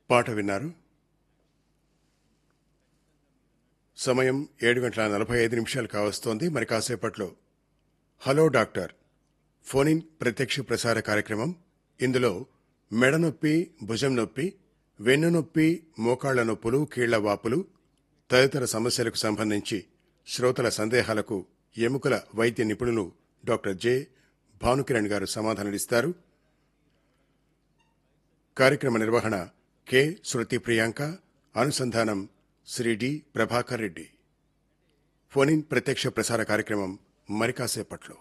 పాట విన్నారు సమయం ఏడు గంటల నలభై ఐదు నిమిషాలు కావస్తోంది మరి కాసేపట్లో హలో డాక్టర్ ఫోన్ ఇన్ ప్రత్యక్ష ప్రసార కార్యక్రమం ఇందులో మెడ నొప్పి భుజం నొప్పి వెన్ను నొప్పి మోకాళ్ల నొప్పులు కీళ్ల వాపులు తదితర సమస్యలకు సంబంధించి శ్రోతల సందేహాలకు ఎముకల వైద్య నిపుణులు డాక్టర్ జె భానుకిరణ్ గారు సమాధానమిస్తారు కార్యక్రమ నిర్వహణ కె శృతి ప్రియాంక అనుసంధానం Sri D Prabhakar Reddy phone in ప్రత్యక్ష ప్రసార కార్యక్రమం మరి కాసేపట్లో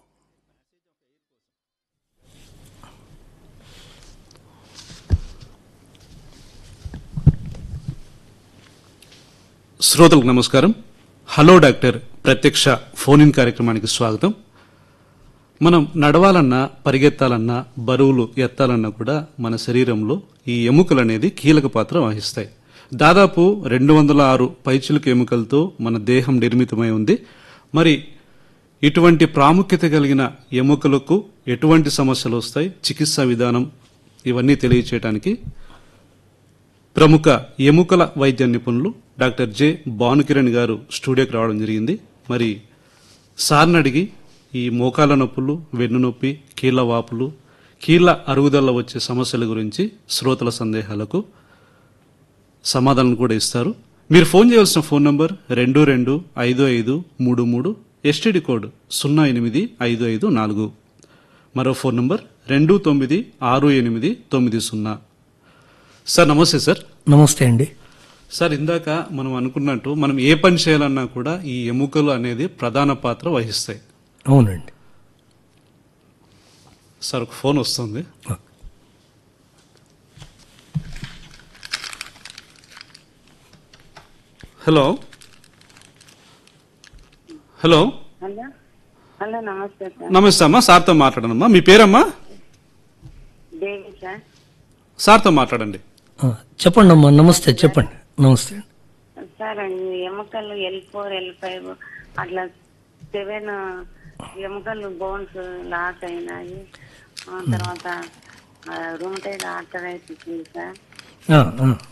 శ్రోతలకు నమస్కారం హలో డాక్టర్ ప్రత్యక్ష ఫోన్ ఇన్ కార్యక్రమానికి స్వాగతం మనం నడవాలన్నా పరిగెత్తాలన్నా బరువులు ఎత్తాలన్నా కూడా మన శరీరంలో ఈ ఎముకలు అనేది కీలక పాత్ర వహిస్తాయి దాదాపు రెండు వందల ఆరు పైచిలుక ఎముకలతో మన దేహం నిర్మితమై ఉంది మరి ఇటువంటి ప్రాముఖ్యత కలిగిన ఎముకలకు ఎటువంటి సమస్యలు వస్తాయి చికిత్సా విధానం ఇవన్నీ తెలియచేయడానికి ప్రముఖ ఎముకల వైద్య నిపుణులు డాక్టర్ జె భానుకిరణ్ గారు స్టూడియోకి రావడం జరిగింది మరి సార్ని అడిగి ఈ మోకాల నొప్పులు వెన్ను నొప్పి కీళ్ల వాపులు కీళ్ల అరుగుదల వచ్చే సమస్యల గురించి శ్రోతల సందేహాలకు సమాధానం కూడా ఇస్తారు మీరు ఫోన్ చేయవలసిన ఫోన్ నంబర్ రెండు రెండు ఐదు ఐదు మూడు మూడు ఎస్టీడీ కోడ్ సున్నా ఎనిమిది ఐదు ఐదు నాలుగు మరో ఫోన్ నంబర్ రెండు తొమ్మిది ఆరు ఎనిమిది తొమ్మిది సున్నా సార్ నమస్తే సార్ నమస్తే అండి సార్ ఇందాక మనం అనుకున్నట్టు మనం ఏ పని చేయాలన్నా కూడా ఈ ఎముకలు అనేది ప్రధాన పాత్ర వహిస్తాయి అవునండి సార్ ఒక ఫోన్ వస్తుంది హలో హలో హలో హలో నమస్తే సార్ నమస్తే అమ్మా సార్తో మాట్లాడనమ్మా మీ పేరమ్మా దేవి సార్ సార్తో మాట్లాడండి ఆ, చెప్పండి అమ్మా నమస్తే చెప్పండి నమస్తే సార్ ఈ ఎముకలు ఎల్ ఫోర్ ఎల్ ఫైవ్ అట్లా సెవెన్ ఎముకలు బోన్స్ లాస్ అయినాయి ఆ తర్వాత రూమటైడ్ ఆర్థరైటిస్ ఉంది సార్ ఆ, ఆ.